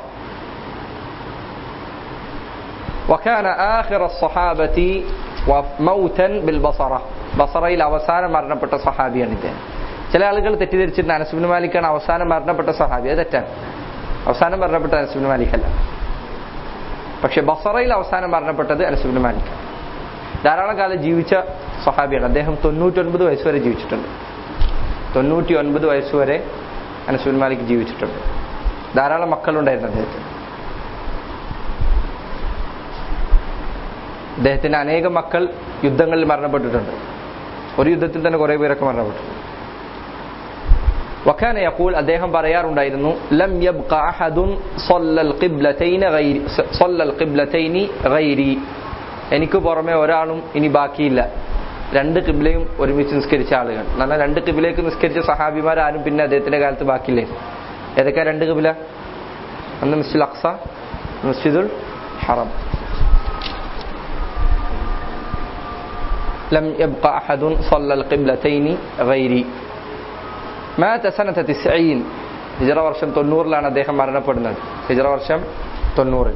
وكان آخر الصحابة موتا بالبصرة ബസറയിൽ അവസാനം മരണപ്പെട്ട സഹാബിയാണ് ഇദ്ദേഹം ചില ആളുകൾ തെറ്റിദ്ധരിച്ചിട്ടുണ്ട് അനസുബിൻ മാലിക്കാണ് അവസാനം മരണപ്പെട്ട സഹാബി അത് തെറ്റാണ് അവസാനം മരണപ്പെട്ട അനസുബിൻ മാലിക് അല്ല പക്ഷെ ബസറയിൽ അവസാനം മരണപ്പെട്ടത് അനസുബിൻ മാലിക് ധാരാളം കാലം ജീവിച്ച സഹാബിയാണ് അദ്ദേഹം തൊണ്ണൂറ്റൊൻപത് വയസ്സ് വരെ ജീവിച്ചിട്ടുണ്ട് തൊണ്ണൂറ്റി ഒൻപത് വയസ്സ് വരെ അനസുബിൻ മാലിക് ജീവിച്ചിട്ടുണ്ട് ധാരാളം മക്കളുണ്ടായിരുന്നു അദ്ദേഹത്തിന് അദ്ദേഹത്തിന്റെ അനേകം മക്കൾ യുദ്ധങ്ങളിൽ മരണപ്പെട്ടിട്ടുണ്ട് ഒരു യുദ്ധത്തിൽ തന്നെ കുറെ പേരൊക്കെ മരണപ്പെട്ടു وكان يقول അദ്ദേഹം പറയാറുണ്ടായിരുന്നു ലം يبق احد صلى القبلتين غير صلى القبلتين غيري എനിക്ക് പുറമെ ഒരാളും ഇനി ബാക്കിയില്ല രണ്ട് കിബിലയും ഒരുമിച്ച് നിസ്കരിച്ച ആളുകൾ എന്നാൽ രണ്ട് കിബിലേക്ക് നിസ്കരിച്ച സഹാബിമാരാരും പിന്നെ അദ്ദേഹത്തിന്റെ കാലത്ത് ബാക്കിയില്ലേ ഏതൊക്കെ രണ്ട് കിബില അന്ന് മിസ്ജിദുൽ അക്സ മസ്ജിദുൽ ഹറം لم يبقى أحد صلى القبلتين غيري مات سنة تسعين ഹിജറ വർഷം തൊണ്ണൂറിലാണ് അദ്ദേഹം മരണപ്പെടുന്നത് ഹിജറ വർഷം തൊണ്ണൂറിൽ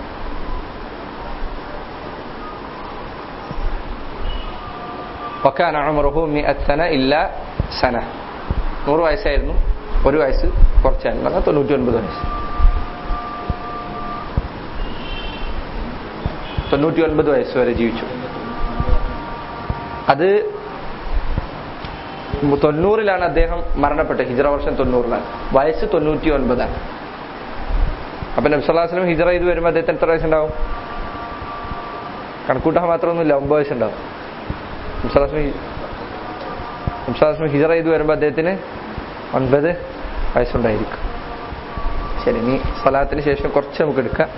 وكان عمره مئة سنة إلا سنة നൂറ് വയസ്സായിരുന്നു ഒരു വയസ്സ് കുറച്ചായിരുന്നു പറഞ്ഞാൽ തൊണ്ണൂറ്റി ഒൻപത് വയസ്സ് തൊണ്ണൂറ്റി ഒൻപത് വയസ്സ് വരെ ജീവിച്ചു അത് തൊണ്ണൂറിലാണ് അദ്ദേഹം മരണപ്പെട്ടത് ഹിജറ വർഷം തൊണ്ണൂറിലാണ് വയസ്സ് തൊണ്ണൂറ്റി ഒൻപതാണ് അപ്പൊ നബ്സല്ലാസ്ലം ഹിജറ ചെയ്ത് വരുമ്പോൾ അദ്ദേഹത്തിന് എത്ര വയസ്സുണ്ടാവും കണക്കൂട്ടാൻ മാത്രമൊന്നുമില്ല ഒമ്പത് വയസ്സുണ്ടാവും നബ്സല്ലാസ്ലം ഹിജറ ചെയ്ത് വരുമ്പോൾ അദ്ദേഹത്തിന് ഒൻപത് വയസ്സുണ്ടായിരിക്കും ശരി ഇനി സ്വലാത്തിന് ശേഷം കുറച്ച് നമുക്ക് എടുക്കാം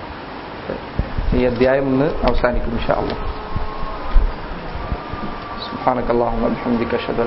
ഈ അധ്യായം ഒന്ന് അവസാനിക്കും ഇൻഷാ അള്ളാഹ് سبحانك اللهم وبحمدك اشهد